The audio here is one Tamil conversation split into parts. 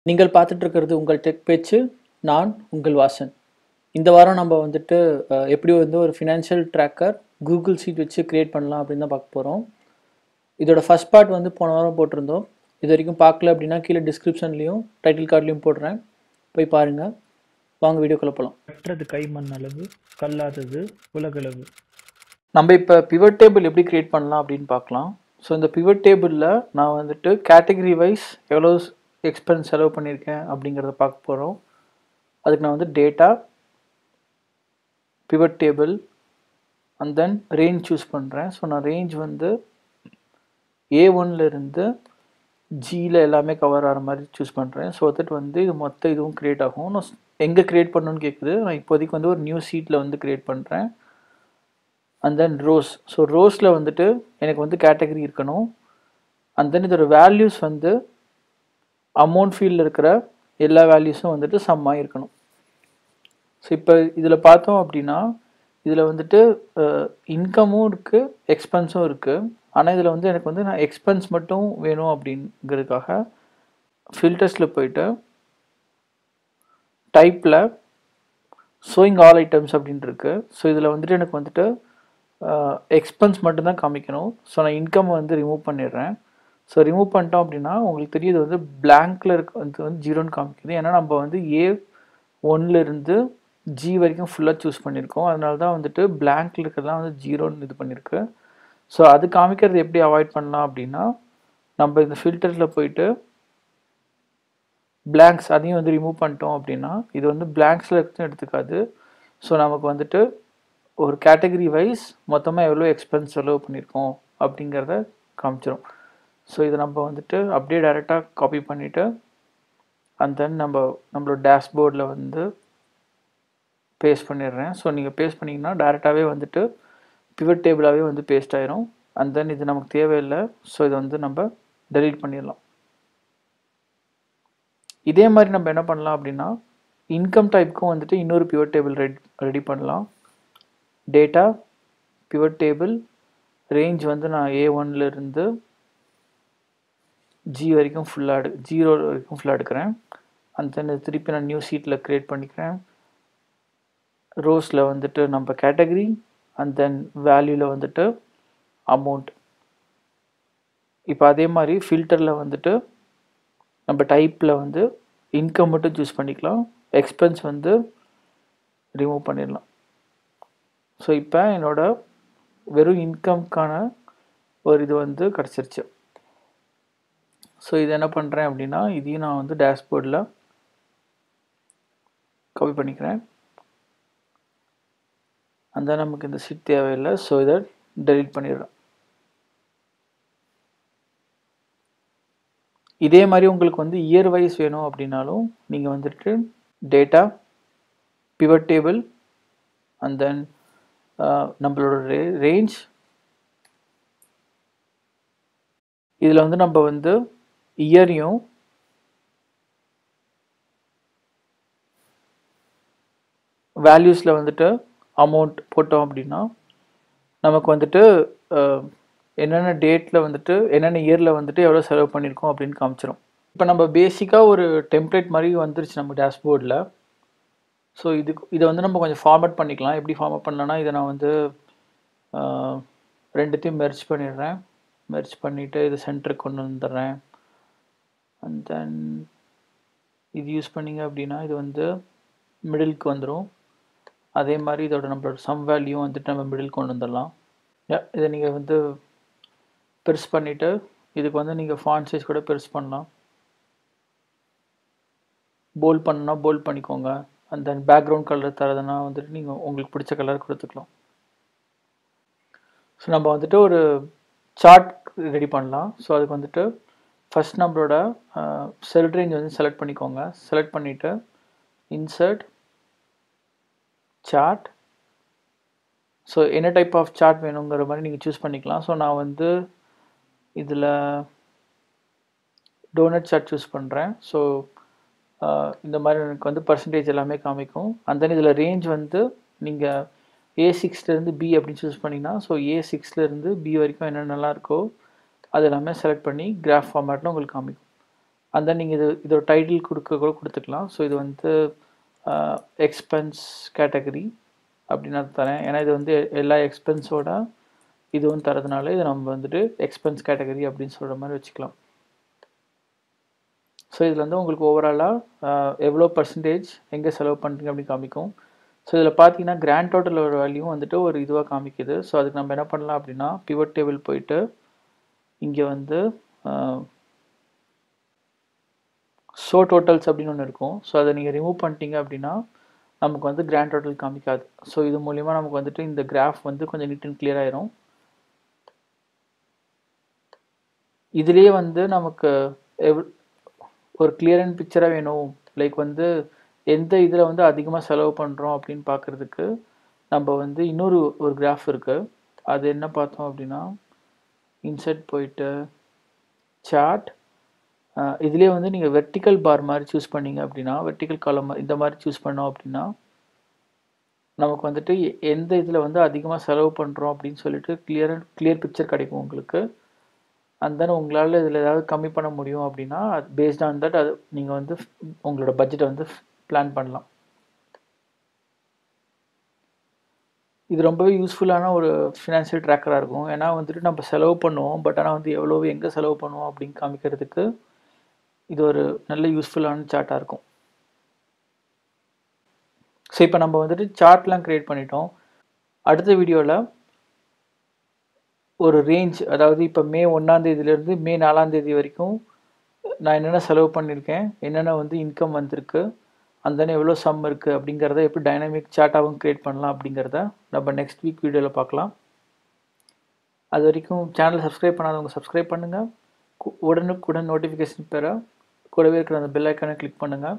நீங்கள் பார்த்துட்டு இருக்கிறது உங்கள் டெக் பேச்சு நான் உங்கள் வாசன் இந்த வாரம் நம்ம வந்துட்டு அஹ், எப்படி வந்து ஒரு ஃபினான்ஷியல் ட்ராக்கர் கூகுள் ஷீட் வச்சு க்ரியேட் பண்ணலாம் அப்படின்னு தான் பார்க்க போகிறோம் இதோட ஃபர்ஸ்ட் பார்ட் வந்து போன வாரம் போட்டிருந்தோம் இது வரைக்கும் பார்க்கல அப்படின்னா கீழே டிஸ்கிரிப்ஷன்லேயும் டைட்டில் கார்ட்லேயும் போடுறேன் போய் பாருங்கள் வாங்க வீடியோக்குள்ள போகலாம் கட்டுறது கை மண் அளவு கல்லாதது உலகளவு நம்ம இப்போ பிவட் டேபிள் எப்படி க்ரியேட் பண்ணலாம் அப்படின்னு பார்க்கலாம் ஸோ இந்த பிவட் டேபிளில் நான் வந்துட்டு கேட்டகரி வைஸ் எவ்வளோ எக்ஸ்பென்ஸ் செலவு பண்ணியிருக்கேன் அப்படிங்கிறத பார்க்க போகிறோம் அதுக்கு நான் வந்து data pivot table and then range choose பண்ணுறேன் ஸோ நான் ரேஞ்ச் வந்து ஏ இருந்து ஜியில் எல்லாமே கவர் ஆகிற மாதிரி சூஸ் பண்ணுறேன் ஸோ தட் வந்து இது மொத்த இதுவும் க்ரியேட் ஆகும் நான் எங்கே க்ரியேட் பண்ணணும்னு கேட்குது நான் இப்போதைக்கு வந்து ஒரு நியூ சீட்டில் வந்து க்ரியேட் பண்ணுறேன் அண்ட் தென் ரோஸ் ஸோ ரோஸில் வந்துட்டு எனக்கு வந்து கேட்டகரி இருக்கணும் அண்ட் தென் இதோட வேல்யூஸ் வந்து அமௌண்ட் ஃபீல்டில் இருக்கிற எல்லா வேல்யூஸும் வந்துட்டு சம்மாக இருக்கணும் ஸோ இப்போ இதில் பார்த்தோம் அப்படின்னா இதில் வந்துட்டு இன்கமும் இருக்குது எக்ஸ்பென்ஸும் இருக்குது ஆனால் இதில் வந்து எனக்கு வந்து நான் எக்ஸ்பென்ஸ் மட்டும் வேணும் அப்படிங்கிறதுக்காக ஃபில்டர்ஸில் போயிட்டு டைப்பில் ஷோயிங் ஆல் ஐட்டம்ஸ் அப்படின்னு இருக்கு ஸோ இதில் வந்துட்டு எனக்கு வந்துட்டு எக்ஸ்பென்ஸ் மட்டும்தான் காமிக்கணும் ஸோ நான் இன்கம் வந்து ரிமூவ் பண்ணிடுறேன் ஸோ ரிமூவ் பண்ணிட்டோம் அப்படின்னா உங்களுக்கு தெரியுது வந்து பிளாங்க்ல இருக்க வந்து வந்து ஜீரோன்னு காமிக்குது ஏன்னா நம்ம வந்து ஏ இருந்து ஜி வரைக்கும் ஃபுல்லாக சூஸ் பண்ணியிருக்கோம் அதனால தான் வந்துட்டு பிளாங்க்ல இருக்கிறதுலாம் வந்து ஜீரோன்னு இது பண்ணியிருக்கு ஸோ அது காமிக்கிறது எப்படி அவாய்ட் பண்ணலாம் அப்படின்னா நம்ம இந்த ஃபில்டரில் போயிட்டு blanks அதையும் வந்து ரிமூவ் பண்ணிட்டோம் அப்படின்னா இது வந்து பிளாங்க்ஸில் இருக்கிறதும் எடுத்துக்காது ஸோ நமக்கு வந்துட்டு ஒரு கேட்டகரி வைஸ் மொத்தமாக எவ்வளோ எக்ஸ்பென்ஸ் செலவு பண்ணியிருக்கோம் அப்படிங்கிறத காமிச்சிரும் ஸோ இதை நம்ம வந்துட்டு அப்படியே டைரெக்டாக காப்பி பண்ணிவிட்டு அண்ட் தென் நம்ம நம்மளோட டேஷ்போர்டில் வந்து பேஸ்ட் பண்ணிடுறேன் ஸோ நீங்கள் பேஸ்ட் பண்ணிங்கன்னா டேரெக்டாகவே வந்துட்டு பிவட் டேபிளாகவே வந்து பேஸ்ட் ஆயிரும் அண்ட் தென் இது நமக்கு தேவையில்லை ஸோ இதை வந்து நம்ம டெலீட் பண்ணிடலாம் இதே மாதிரி நம்ம என்ன பண்ணலாம் அப்படின்னா இன்கம் டைப்புக்கும் வந்துட்டு இன்னொரு பிவட் டேபிள் ரெடி ரெடி பண்ணலாம் டேட்டா பிவட் டேபிள் ரேஞ்ச் வந்து நான் ஏ இருந்து ஜி வரைக்கும் ஃபுல்லாக எடு ஜீரோ வரைக்கும் ஃபுல்லாக எடுக்கிறேன் அந்த தென் திருப்பி நான் நியூ சீட்டில் க்ரியேட் பண்ணிக்கிறேன் ரோஸில் வந்துட்டு நம்ம கேட்டகரி அண்ட் தென் வேல்யூவில் வந்துட்டு அமௌண்ட் இப்போ அதே மாதிரி ஃபில்டரில் வந்துட்டு நம்ம டைப்பில் வந்து இன்கம் மட்டும் சூஸ் பண்ணிக்கலாம் எக்ஸ்பென்ஸ் வந்து ரிமூவ் பண்ணிடலாம் ஸோ இப்போ என்னோட வெறும் இன்கம்க்கான ஒரு இது வந்து கிடச்சிருச்சு ஸோ இது என்ன பண்ணுறேன் அப்படின்னா இதையும் நான் வந்து டேஷ்போர்டில் காப்பி பண்ணிக்கிறேன் அந்த நமக்கு இந்த சீட் தேவையில்லை ஸோ இதை டெலீட் பண்ணிடுறேன் இதே மாதிரி உங்களுக்கு வந்து இயர் வைஸ் வேணும் அப்படின்னாலும் நீங்கள் வந்துட்டு data pivot table and then நம்மளோட ரே ரேஞ்ச் இதில் வந்து நம்ம வந்து இயரையும் வேல்யூஸில் வந்துட்டு அமௌண்ட் போட்டோம் அப்படின்னா நமக்கு வந்துட்டு அஹ், என்னென்ன டேட்டில் வந்துட்டு என்னென்ன இயரில் வந்துட்டு எவ்வளோ செலவு பண்ணியிருக்கோம் அப்படின்னு காமிச்சிரும் இப்போ நம்ம பேசிக்காக ஒரு டெம்ப்ளேட் மாதிரி வந்துருச்சு நம்ம டேஷ்போர்டில் ஸோ இதுக்கு இதை வந்து நம்ம கொஞ்சம் ஃபார்மேட் பண்ணிக்கலாம் எப்படி ஃபார்மேட் பண்ணலாம்னா இதை நான் வந்து ஆஹ், ரெண்டுத்தையும் மெர்ஜ் பண்ணிடுறேன் மெர்ஜ் பண்ணிவிட்டு இது சென்டருக்கு கொண்டு வந்துடுறேன் அண்ட் தென் இது யூஸ் பண்ணீங்க அப்படின்னா இது வந்து மிடிலுக்கு வந்துடும் அதே மாதிரி இதோட நம்மளோட சம் வேல்யூ வந்துட்டு நம்ம மிடில் கொண்டு வந்துடலாம் Yeah, இதை நீங்கள் வந்து பெருசு பண்ணிவிட்டு இதுக்கு வந்து நீங்கள் ஃபாண்ட் சைஸ் கூட பெருசு பண்ணலாம் போல் பண்ணணும்னா போல் பண்ணிக்கோங்க அண்ட் தென் பேக்ரவுண்ட் கலர் தரதுன்னா வந்துட்டு நீங்கள் உங்களுக்கு பிடிச்ச கலர் கொடுத்துக்கலாம் ஸோ நம்ம வந்துட்டு ஒரு சார்ட் ரெடி பண்ணலாம் ஸோ அதுக்கு வந்துட்டு ஃபஸ்ட் நம்மளோட செல் ரேஞ்ச் வந்து செலக்ட் பண்ணிக்கோங்க செலக்ட் பண்ணிவிட்டு இன்சர்ட் சார்ட் ஸோ என்ன டைப் ஆஃப் சார்ட் வேணுங்கிற மாதிரி நீங்கள் சூஸ் பண்ணிக்கலாம் ஸோ நான் வந்து இதில் டோனட் சார்ட் சூஸ் பண்ணுறேன் ஸோ இந்த மாதிரி எனக்கு வந்து பர்சன்டேஜ் எல்லாமே காமிக்கும் அண்ட் தென் இதில் ரேஞ்ச் வந்து நீங்கள் ஏ சிக்ஸ்லேருந்து பி அப்படின்னு சூஸ் பண்ணிங்கன்னா ஸோ ஏ சிக்ஸ்லேருந்து பி வரைக்கும் என்னென்னலாம் இருக்கோ அது எல்லாமே செலக்ட் பண்ணி கிராஃப் ஃபார்மேட்டில் உங்களுக்கு காமிக்கும் அந்த நீங்கள் இது இதோட டைட்டில் கொடுக்க கூட கொடுத்துக்கலாம் ஸோ இது வந்து எக்ஸ்பென்ஸ் கேட்டகரி அப்படின்னு நான் தரேன் ஏன்னா இது வந்து எல்லா எக்ஸ்பென்ஸோட இதுவும் தரதுனால இதை நம்ம வந்துட்டு எக்ஸ்பென்ஸ் கேட்டகரி அப்படின்னு சொல்கிற மாதிரி வச்சுக்கலாம் ஸோ இதில் வந்து உங்களுக்கு ஓவராலாக எவ்வளோ பர்சன்டேஜ் எங்கே செலவு பண்ணுறீங்க அப்படின்னு காமிக்கும் ஸோ இதில் பார்த்தீங்கன்னா கிராண்ட் டோட்டலோட வேல்யூ வந்துட்டு ஒரு இதுவாக காமிக்குது ஸோ அதுக்கு நம்ம என்ன பண்ணலாம் அப்படின்னா பிவட் டேபிள் போயிட்டு இங்கே வந்து ஷோ டோட்டல்ஸ் அப்படின்னு ஒன்று இருக்கும் ஸோ அதை நீங்கள் ரிமூவ் பண்ணிட்டீங்க அப்படின்னா நமக்கு வந்து கிராண்ட் டோட்டல் காமிக்காது ஸோ இது மூலிமா நமக்கு வந்துட்டு இந்த கிராஃப் வந்து கொஞ்சம் நீட் அண்ட் கிளியர் ஆயிரும் இதுலேயே வந்து நமக்கு எவ் ஒரு கிளியர் அண்ட் பிக்சராக வேணும் லைக் வந்து எந்த இதில் வந்து அதிகமாக செலவு பண்ணுறோம் அப்படின்னு பார்க்குறதுக்கு நம்ம வந்து இன்னொரு ஒரு கிராஃப் இருக்குது அது என்ன பார்த்தோம் அப்படின்னா இன்சர்ட் போயிட்டு சார்ட் இதுலேயே வந்து நீங்கள் வெர்டிக்கல் பார் மாதிரி சூஸ் பண்ணீங்க அப்படின்னா வெர்டிக்கல் காலம் இந்த மாதிரி சூஸ் பண்ணோம் அப்படின்னா நமக்கு வந்துட்டு எந்த இதில் வந்து அதிகமாக செலவு பண்ணுறோம் அப்படின்னு சொல்லிட்டு கிளியர் கிளியர் பிக்சர் கிடைக்கும் உங்களுக்கு அண்ட் தென் உங்களால் இதில் ஏதாவது கம்மி பண்ண முடியும் அப்படின்னா அது பேஸ்ட் ஆன் தட் அது நீங்கள் வந்து உங்களோட பட்ஜெட்டை வந்து பிளான் பண்ணலாம் இது ரொம்பவே யூஸ்ஃபுல்லான ஒரு ஃபினான்ஷியல் ட்ராக்கராக இருக்கும் ஏன்னா வந்துட்டு நம்ம செலவு பண்ணுவோம் பட் ஆனால் வந்து எவ்வளோ எங்கே செலவு பண்ணுவோம் அப்படின்னு காமிக்கிறதுக்கு இது ஒரு நல்ல யூஸ்ஃபுல்லான சார்ட்டாக இருக்கும் ஸோ இப்போ நம்ம வந்துட்டு சார்ட்லாம் க்ரியேட் பண்ணிட்டோம் அடுத்த வீடியோவில் ஒரு ரேஞ்ச் அதாவது இப்போ மே ஒன்றாந்தேதியிலேருந்து மே நாலாந்தேதி வரைக்கும் நான் என்னென்ன செலவு பண்ணியிருக்கேன் என்னென்ன வந்து இன்கம் வந்திருக்கு அந்த எவ்வளோ சம் இருக்குது அப்படிங்கிறத எப்படி டைனாமிக் சார்ட்டாகவும் க்ரியேட் பண்ணலாம் அப்படிங்கிறத நம்ம நெக்ஸ்ட் வீக் வீடியோவில் பார்க்கலாம் அது வரைக்கும் சேனல் சப்ஸ்கிரைப் பண்ணாதவங்க சப்ஸ்கிரைப் பண்ணுங்கள் உடனுக்குடன் நோட்டிஃபிகேஷன் பெற கூடவே இருக்கிற அந்த பெல் ஐக்கானை கிளிக் பண்ணுங்கள்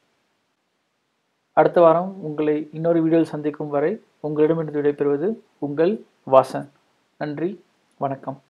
அடுத்த வாரம் உங்களை இன்னொரு வீடியோவில் சந்திக்கும் வரை உங்களிடமிருந்து விடைபெறுவது உங்கள் வாசன் நன்றி வணக்கம்